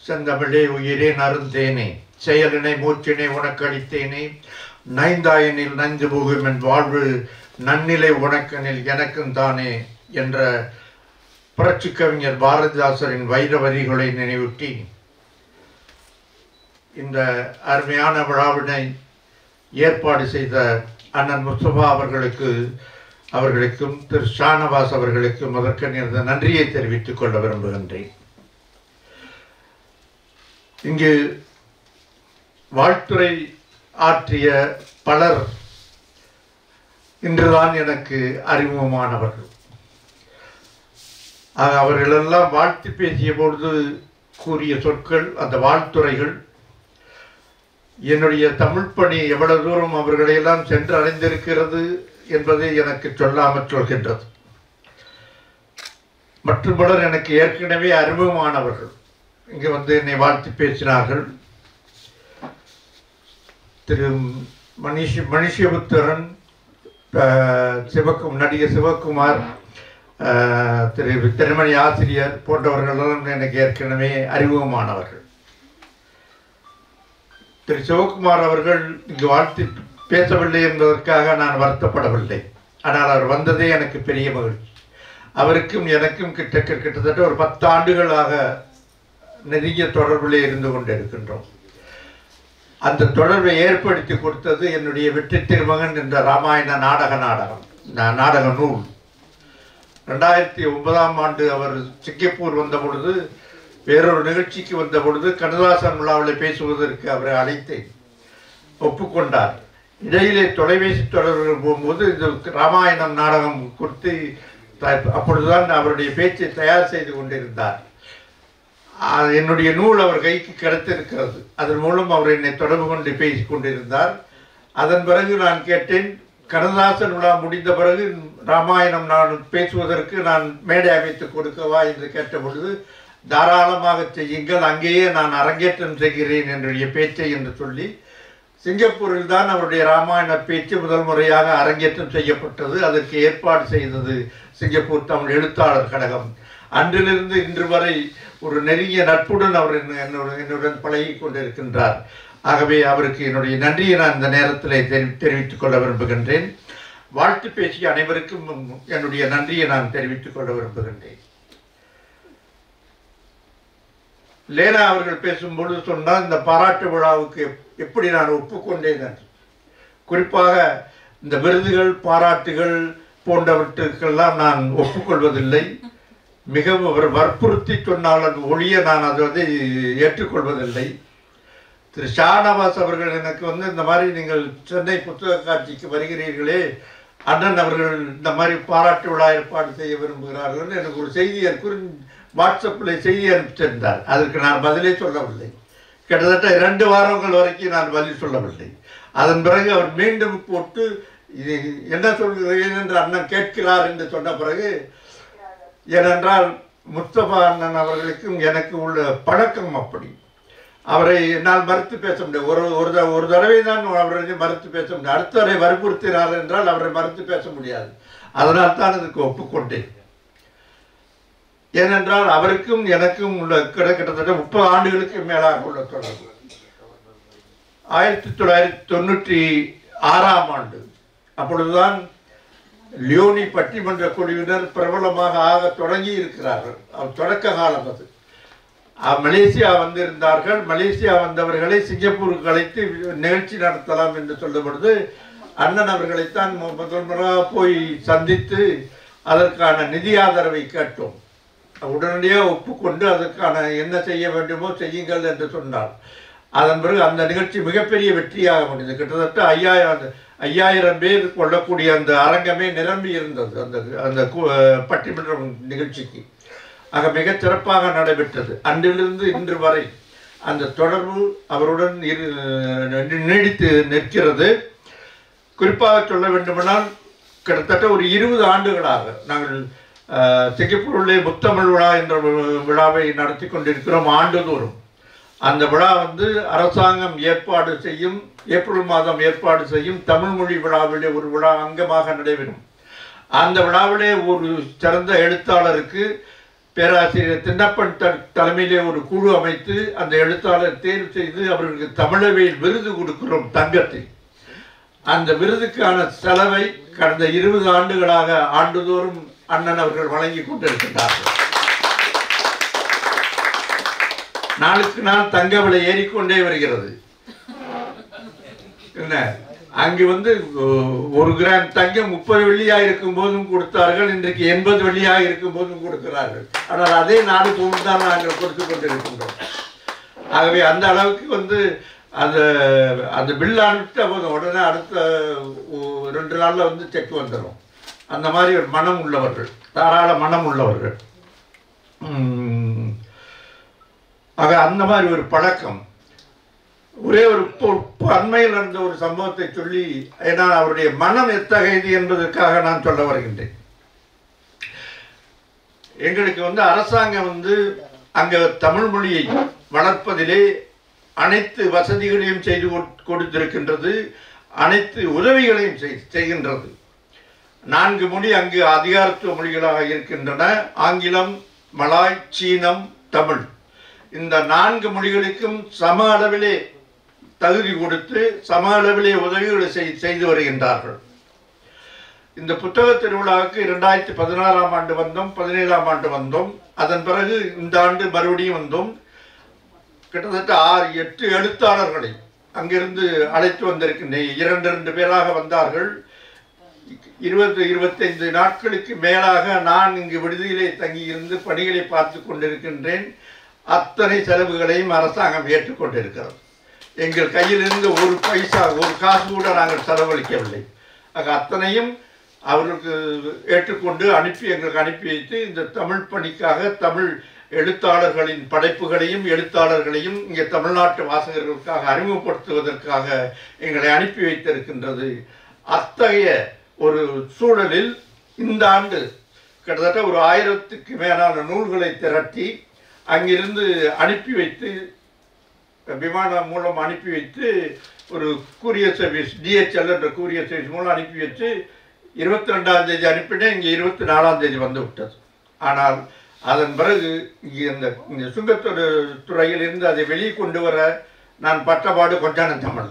செந்தமிழே உயிரே நருந்தேனே செயலினை மூச்சினை உனக்களித்தேனே நைந்தாயனில் நஞ்சு புகும் என் வாழ்வு நன்னிலை உனக்கனில் எனக்கும் தானே என்ற புரட்சி கவிஞர் பாரதிதாசரின் வைர வரிகளை நினைவூட்டி இந்த அருமையான விழாவினை ஏற்பாடு செய்த அண்ணன் முஸ்தபா அவர்களுக்கு அவர்களுக்கும் திரு ஷானவாஸ் அவர்களுக்கும் முதற்கணிந்த நன்றியை தெரிவித்துக் கொள்ள விரும்புகின்றேன் இங்கு வாழ்த்துறை ஆற்றிய பலர் இன்றுதான் எனக்கு அறிமுகமானவர்கள் ஆக அவர்களெல்லாம் வாழ்த்து பேசிய பொழுது கூறிய சொற்கள் அந்த வாழ்த்துறைகள் என்னுடைய தமிழ் பணி எவ்வளவு தூரம் அவர்களையெல்லாம் சென்று அடைந்திருக்கிறது என்பதை எனக்கு சொல்லாமல் சொல்கின்றது மற்றும் பலர் எனக்கு ஏற்கனவே அறிமுகமானவர்கள் இங்கே வந்து என்னை வாழ்த்து பேசினார்கள் திரு மணிஷ் மணிஷபுத்திரன் அஹ், சிவக்கும் நடிகர் சிவகுமார் அஹ், திரு திருமணி ஆசிரியர் போன்றவர்களெல்லாம் எனக்கு ஏற்கனவே அறிமுகமானவர்கள் திரு சிவகுமார் அவர்கள் இங்கு வாழ்த்து பேசவில்லை என்பதற்காக நான் வருத்தப்படவில்லை ஆனால் அவர் வந்ததே எனக்கு பெரிய மகிழ்ச்சி அவருக்கும் எனக்கும் கிட்ட கிட்டத்தட்ட ஒரு பத்து ஆண்டுகளாக நெருங்கிய தொடர்பிலே இருந்து கொண்டிருக்கின்றோம் அந்த தொடர்பை ஏற்படுத்தி கொடுத்தது என்னுடைய வெற்றி திருமகன் என்ற ராமாயண நாடக நாடகம் நா- நாடக நூல் ரெண்டாயிரத்தி ஒன்பதாம் ஆண்டு அவர் சிங்கப்பூர் வந்த பொழுது வேறொரு நிகழ்ச்சிக்கு வந்த பொழுது கண்ணதாசன் விழாவில் பேசுவதற்கு அவரை அழைத்தேன் ஒப்புக்கொண்டார் இடையிலே தொலைபேசி தொடர்புகள் போகும்போது இந்த ராமாயணம் நாடகம் குறித்து த- அப்பொழுதுதான் அவருடைய பேச்சை தயார் செய்து கொண்டிருந்தார் ஆஹ் என்னுடைய நூல் அவர் கைக்கு கிடைத்திருக்கிறது அதன் மூலம் அவர் என்னை தொடர்பு கொண்டு பேசிக் கொண்டிருந்தார் அதன் பிறகு நான் கேட்டேன் கண்ணதாசன் விழா முடிந்த பிறகு ராமாயணம் நான் பேசுவதற்கு நான் மேடை அமைத்து கொடுக்கவா என்று கேட்ட பொழுது தாராளமாக செய்யுங்கள் அங்கேயே நான் அரங்கேற்றம் செய்கிறேன் என்னுடைய பேச்சை என்று சொல்லி சிங்கப்பூரில் தான் அவருடைய ராமாயண பேச்சு முதல் முறையாக அரங்கேற்றம் செய்யப்பட்டது அதற்கு ஏற்பாடு செய்தது சிங்கப்பூர் தமிழ் எழுத்தாளர் கழகம் அன்றிலிருந்து இன்று வரை ஒரு நெருங்கிய நட்புடன் அவர் என்ன- என்னுடன் என்னுடன் பழகி கொண்டிருக்கின்றார் ஆகவே அவருக்கு என்னுடைய நன்றியை நான் இந்த நேரத்தில் தெரி தெரிவித்துக் கொள்ள விரும்புகின்றேன் வாழ்த்து பேசிய அனைவருக்கும் என்னுடைய நன்றியை நான் தெரிவித்துக் கொள்ள விரும்புகின்றேன் லேனா அவர்கள் பேசும்பொழுது சொன்னால் இந்த பாராட்டு விழாவுக்கு எப்- எப்படி நான் ஒப்புக்கொண்டேன் என்று குறிப்பாக இந்த விருதுகள் பாராட்டுகள் போன்றவற்றுக்கெல்லாம் நான் ஒப்புக்கொள்வதில்லை மிகவும் அவர் வற்புறுத்தி சொன்னால் ஒழிய நான் அதை வந்து ஏற்றுக்கொள்வதில்லை திரு ஷானவாஸ் அவர்கள் எனக்கு வந்து இந்த மாதிரி நீங்கள் சென்னை புத்தக காட்சிக்கு வருகிறீர்களே அண்ணன் அவர்கள் இந்த மாதிரி பாராட்டு விழா ஏற்பாடு செய்ய விரும்புகிறார்கள் எனக்கு ஒரு செய்தி குறி வாட்ஸ்அப்பில் செய்தி அனுப்பிச்சிருந்தார் அதற்கு நான் பதிலே சொல்லவில்லை கிட்டத்தட்ட இரண்டு வாரங்கள் வரைக்கும் நான் பதில் சொல்லவில்லை அதன் பிறகு அவர் மீண்டும் போட்டு இது என்ன சொல்கிறேன் என்று அண்ணன் கேட்கிறார் என்று சொன்ன பிறகு ஏனென்றால் முஸ்தபா அண்ணன் அவர்களுக்கும் எனக்கு உள்ள பழக்கம் அப்படி அவரை என்னால் மறுத்து பேச முடியாது ஒரு ஒரு த- ஒரு தடவை தான் அவரை மறுத்து பேச முடியும் அடுத்தவரை வற்புறுத்தினார் என்றால் அவரை மறுத்து பேச முடியாது அதனால் தான் அதுக்கு ஒப்புக்கொண்டேன் ஏனென்றால் அவருக்கும் எனக்கும் உள்ள கிட்ட கிட்டத்தட்ட முப்பது ஆண்டுகளுக்கு மேலாக உள்ள தொடர்பு ஆயிரத்தி தொள்ளாயிரத்தி தொண்ணூற்றி ஆறாம் ஆண்டு அப்பொழுதுதான் லியோனி பட்டிமன்ற குழுவினர் பிரபலமாக ஆக தொடங்கி இருக்கிறார்கள் அவர் தொடக்க காலம் அது அஹ் மலேசியா வந்திருந்தார்கள் மலேசியா வந்தவர்களை சிங்கப்பூருக்கு அழைத்து நிகழ்ச்சி நடத்தலாம் என்று சொல்லும் பொழுது அண்ணன் அவர்களைத்தான் மு- முதல் முறையாக போய் சந்தித்து அதற்கான நிதி ஆதரவை கேட்டோம் உடனடியாக ஒப்புக்கொண்டு அதற்கான என்ன செய்ய வேண்டுமோ செய்யுங்கள் என்று சொன்னார் அதன் பிறகு அந்த நிகழ்ச்சி மிகப்பெரிய வெற்றியாக முடிந்தது கிட்டத்தட்ட ஐயாயிரம் ஐயாயிரம் பேர் கொள்ளக்கூடிய அந்த அரங்கமே நிரம்பி இருந்தது அந்த அந்த கு- பட்டிமன்ற நிகழ்ச்சிக்கு ஆக மிகச் சிறப்பாக நடைபெற்றது அன்றிலிருந்து இன்று வரை அந்த தொடர்பு அவருடன் இரு நீடித்து நிற்கிறது குறிப்பாக சொல்ல வேண்டுமானால் கிட்டத்தட்ட ஒரு இருபது ஆண்டுகளாக நாங்கள் அஹ், சிங்கப்பூரிலே முத்தமிழ் விழா என்ற வி- விழாவை நடத்தி கொண்டிருக்கிறோம் ஆண்டுதோறும் அந்த விழா வந்து அரசாங்கம் ஏற்பாடு செய்யும் ஏப்ரல் மாதம் ஏற்பாடு செய்யும் தமிழ் மொழி விழாவிலே ஒரு விழா அங்கமாக நடைபெறும் அந்த விழாவிலே ஒரு சிறந்த எழுத்தாளருக்கு பேராசிரியர் தின்னப்பன் த தலைமையிலே ஒரு குழு அமைத்து அந்த எழுத்தாளர் தேர்வு செய்து அவர்களுக்கு தமிழவையில் விருது கொடுக்கிறோம் தங்கத்தில் அந்த விருதுக்கான செலவை கடந்த இருபது ஆண்டுகளாக ஆண்டுதோறும் அண்ணன் அவர்கள் வழங்கி கொண்டிருக்கின்றார்கள் நாளுக்கு நாள் தங்க விலை ஏறிக்கொண்டே வருகிறது என்ன அங்கு வந்து ஒ- ஒரு கிராம் தங்கம் முப்பது வெள்ளியாக இருக்கும் போதும் கொடுத்தார்கள் இன்றைக்கு எண்பது வெள்ளியாக இருக்கும் போதும் கொடுக்கிறார்கள் ஆனால் அதே நாடு தான் நாங்கள் கொடுத்து கொண்டிருக்கின்றோம் ஆகவே அந்த அளவுக்கு வந்து அந்த அந்த பில் அனுப்பிட்டு போதும் உடனே அடுத்த ஒ- ரெண்டு நாளில் வந்து செக் வந்துடும் அந்த மாதிரி ஒரு மனம் உள்ளவர்கள் தாராள மனம் உள்ளவர்கள் உம், ஆக அந்த மாதிரி ஒரு பழக்கம் ஒரே ஒரு இப்போ இப்போ அண்மையில் நடந்த ஒரு சம்பவத்தை சொல்லி ஏன்னா அவருடைய மனம் எத்தகையது என்பதற்காக நான் சொல்ல வருகின்றேன் எங்களுக்கு வந்து அரசாங்கம் வந்து அங்க தமிழ் மொழியை வளர்ப்பதிலே அனைத்து வசதிகளையும் செய்து கொட்- கொடுத்திருக்கின்றது அனைத்து உதவிகளையும் செய்- செய்கின்றது நான்கு மொழி அங்கு அதிகாரத்துவ மொழிகளாக இருக்கின்றன ஆங்கிலம் மலாய் சீனம் தமிழ் இந்த நான்கு மொழிகளுக்கும் சம அளவிலே தகுதி கொடுத்து சம அளவிலே உதவிகளை செய்- செய்து வருகின்றார்கள் இந்த புத்தக திருவிழாவுக்கு இரண்டாயிரத்தி பதினாறாம் ஆண்டு வந்தோம் பதினேழாம் ஆண்டு வந்தோம் அதன் பிறகு இந்த ஆண்டு மறுபடியும் வந்தோம் கிட்டத்தட்ட ஆறு எட்டு எழுத்தாளர்களை அங்கிருந்து அழைத்து வந்திருக்கின்றேன் இரண்டு ரெண்டு பேராக வந்தார்கள் இருபது இருபத்தைந்து நாட்களுக்கு மேலாக நான் இங்கு விடுதியிலே தங்கியிருந்து பணிகளை பார்த்து கொண்டிருக்கின்றேன் அத்தனை செலவுகளையும் அரசாங்கம் ஏற்றுக்கொண்டிருக்கிறது எங்கள் கையிலிருந்து ஒரு பைசா ஒரு காசு கூட நாங்கள் செலவழிக்கவில்லை ஆக அத்தனையும் அவர்களுக்கு ஏற்றுக்கொண்டு அனுப்பி எங்களுக்கு அனுப்பி வைத்து இந்த தமிழ் பணிக்காக தமிழ் எழுத்தாளர்களின் படைப்புகளையும் எழுத்தாளர்களையும் இங்கே தமிழ்நாட்டு வாசகர்களுக்காக அறிமுகப்படுத்துவதற்காக எங்களை அனுப்பி வைத்திருக்கின்றது அத்தகைய ஒரு சூழலில் இந்த ஆண்டு கிட்டத்தட்ட ஒரு ஆயிரத்துக்கு மேலான நூல்களை திரட்டி அங்கிருந்து அனுப்பி வைத்து விமானம் மூலம் அனுப்பி வைத்து ஒரு கூரியர் சர்வீஸ் டிஹெச்எல் என்ற கூரியர் சர்வீஸ் மூலம் அனுப்பி வச்சு இருபத்தி ரெண்டாம் தேதி அனுப்பினேன் இங்கே இருபத்தி நாலாம் தேதி வந்து விட்டது ஆனால் அதன் பிறகு இங்கே இந்த இந்த சுங்கத்துறை துறையிலிருந்து அதை வெளியே கொண்டு வர நான் பட்டபாடு கொஞ்சம் தமிழ்ல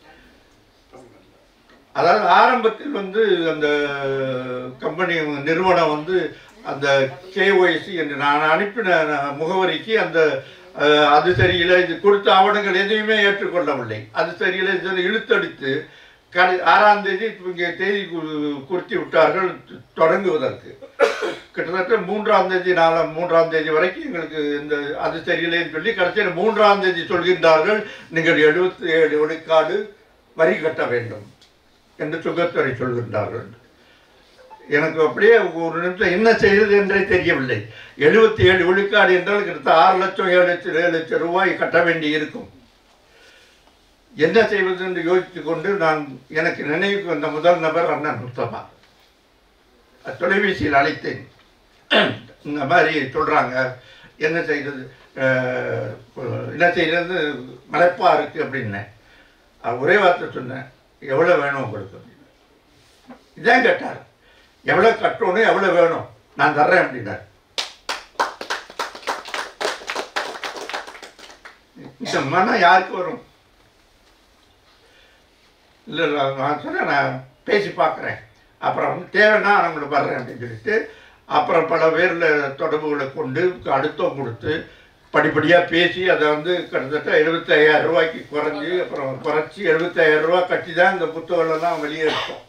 அதாவது ஆரம்பத்தில் வந்து அந்த கம்பெனி நிறுவனம் வந்து அந்த கேஒய்சி என்று நான் அனுப்பின முகவரிக்கு அந்த அஹ், அது சரியில்லை இது கொடுத்த ஆவணங்கள் எதையுமே ஏற்றுக்கொள்ளவில்லை அது சரியில்லை இது இழுத்தடித்து கடை ஆறாம் தேதி இங்கே தேதி கு- குறித்து விட்டார்கள் தொடங்குவதற்கு கிட்டத்தட்ட மூன்றாம் தேதி நாலாம் மூன்றாம் தேதி வரைக்கும் எங்களுக்கு இந்த அது சரியில்லைன்னு சொல்லி கடைசியில் மூன்றாம் தேதி சொல்கின்றார்கள் நீங்கள் எழுபத்தி ஏழு விழுக்காடு வரி கட்ட வேண்டும் என்று சுகத்துறை சொல்கின்றார்கள் எனக்கு அப்படியே ஒரு நிமிஷம் என்ன செய்வது என்றே தெரியவில்லை எழுபத்தி ஏழு விழுக்காடு என்றால் கிட்டத்தட்ட ஆறு லட்சம் ஏழு லட்சம் ஏழு லட்சம் ரூபாய் கட்ட வேண்டி இருக்கும் என்ன செய்வது என்று யோசித்துக் கொண்டு நான் எனக்கு நினைவுக்கு வந்த முதல் நபர் அண்ணன் முஸ்தபா தொலைபேசியில் அழைத்தேன் இந்த மாதிரி சொல்றாங்க என்ன செய்யறது அஹ், என்ன செய்யறது மலைப்பா இருக்கு அப்படின்னேன் அவர் ஒரே வார்த்தை சொன்னேன் எவ்வளோ வேணும் உங்களுக்கு அப்படின்னு. இதான் கேட்டார் எவ்வளோ கட்டணும் எவ்வளோ வேணும் நான் தர்றேன் அப்படின்னார் இந்த மனம் யாருக்கு வரும் இல்லை இல்லை நான் சொன்னேன் நான் பேசி பார்க்குறேன் அப்புறம் வந்து தேவைன்னா நான் உங்களுக்கு வர்றேன் அப்படின்னு சொல்லிட்டு அப்புறம் பல பேரில் தொடர்புகளை கொண்டு அடுத்தம் கொடுத்து படிப்படியாக பேசி அதை வந்து கிட்டத்தட்ட எழுபத்தையாயிரம் ரூபாய்க்கு குறைஞ்சி அப்புறம் குறைச்சி எழுபத்தாயிரம் ரூபாய் கட்டி தான் இந்த புத்தகங்கள்லாம் வெளியே எடுத்தோம்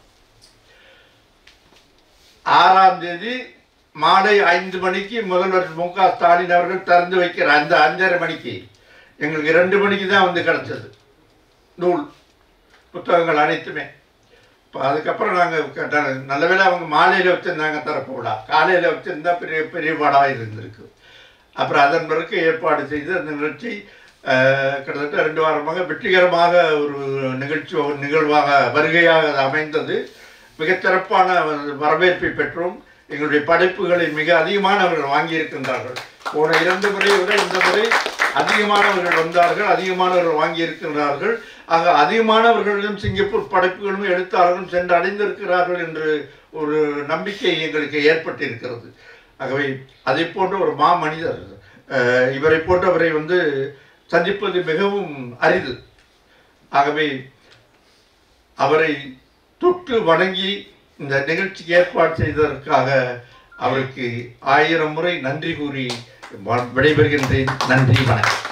ஆறாம் தேதி மாலை ஐந்து மணிக்கு முதல்வர் மு க ஸ்டாலின் அவர்கள் திறந்து வைக்கிற அந்த அஞ்சரை மணிக்கு எங்களுக்கு ரெண்டு மணிக்கு தான் வந்து கிடச்சது நூல் புத்தகங்கள் அனைத்துமே இப்போ அதுக்கப்புறம் நாங்கள் நல்ல வேளை அவங்க மாலையில் வச்சுருந்தாங்க திறப்பு விழா காலையில் வச்சுருந்தா பெரிய பெரிய பாடாக இருந்திருக்கு அப்புறம் அதன் பிறகு ஏற்பாடு செய்து அந்த நிகழ்ச்சி அஹ், கிட்டத்தட்ட ரெண்டு வாரமாக வெற்றிகரமாக ஒரு நிகழ்ச்சி ஒரு நிகழ்வாக வருகையாக அது அமைந்தது மிகச் சிறப்பான வரவேற்பை பெற்றோம் எங்களுடைய படைப்புகளை மிக அதிகமானவர்கள் வாங்கியிருக்கின்றார்கள் போன இரண்டு முறையை விட இந்த முறை அதிகமானவர்கள் வந்தார்கள் அதிகமானவர்கள் வாங்கியிருக்கிறார்கள் ஆக அதிகமானவர்களிடம் சிங்கப்பூர் படைப்புகளும் எழுத்தாளர்களும் சென்று அடைந்திருக்கிறார்கள் என்று ஒரு நம்பிக்கை எங்களுக்கு ஏற்பட்டிருக்கிறது ஆகவே அதை போன்ற ஒரு மா மனிதர் அஹ், இவரை போன்றவரை வந்து சந்திப்பது மிகவும் அரிது ஆகவே அவரை தொட்டு வணங்கி இந்த நிகழ்ச்சிக்கு ஏற்பாடு செய்ததற்காக அவருக்கு ஆயிரம் முறை நன்றி கூறி வ- விடைபெறுகின்றேன் நன்றி வணக்கம்